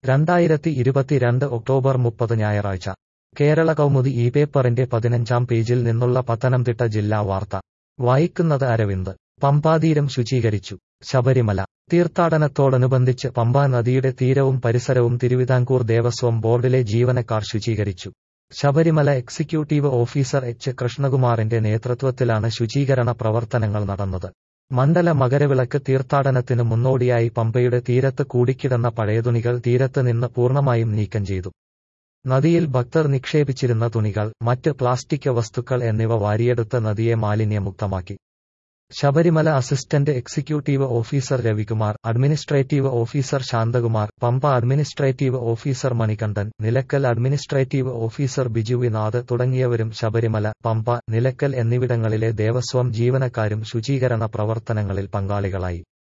രണ്ടായിരത്തി ഇരുപത്തിരണ്ട് ഒക്ടോബർ മുപ്പത് ഞായറാഴ്ച കേരള കൗമുദി ഈ പേപ്പറിന്റെ പതിനഞ്ചാം പേജിൽ നിന്നുള്ള പത്തനംതിട്ട ജില്ലാ വാർത്ത വായിക്കുന്നത് അരവിന്ദ് പമ്പാതീരം ശുചീകരിച്ചു ശബരിമല തീർത്ഥാടനത്തോടനുബന്ധിച്ച് പമ്പാ നദിയുടെ തീരവും പരിസരവും തിരുവിതാംകൂർ ദേവസ്വം ബോർഡിലെ ജീവനക്കാർ ശുചീകരിച്ചു ശബരിമല എക്സിക്യൂട്ടീവ് ഓഫീസർ എച്ച് കൃഷ്ണകുമാറിന്റെ നേതൃത്വത്തിലാണ് ശുചീകരണ പ്രവർത്തനങ്ങൾ നടന്നത് മണ്ഡല മകരവിളക്ക് തീർത്ഥാടനത്തിന് മുന്നോടിയായി പമ്പയുടെ തീരത്ത് കൂടിക്കിടന്ന പഴയതുണികൾ തീരത്ത് നിന്ന് പൂർണ്ണമായും നീക്കം ചെയ്തു നദിയിൽ ഭക്തർ നിക്ഷേപിച്ചിരുന്ന തുണികൾ മറ്റ് പ്ലാസ്റ്റിക് വസ്തുക്കൾ എന്നിവ വാരിയെടുത്ത് നദിയെ മാലിന്യമുക്തമാക്കി Sabarimala assistant executive officer Ravikumar administrative officer Santhakumar Pamba administrative officer Manikandan Nilakkal administrative officer Biju Vinath തുടങ്ങിയവരും ശബരിമല പമ്പ നിലക്കൽ എന്നിവിടങ്ങളിലെ ദേവസ്വം ജീവനക്കാരും ശുചീകരണ പ്രവർത്തനങ്ങളിൽ പങ്കാളികളായി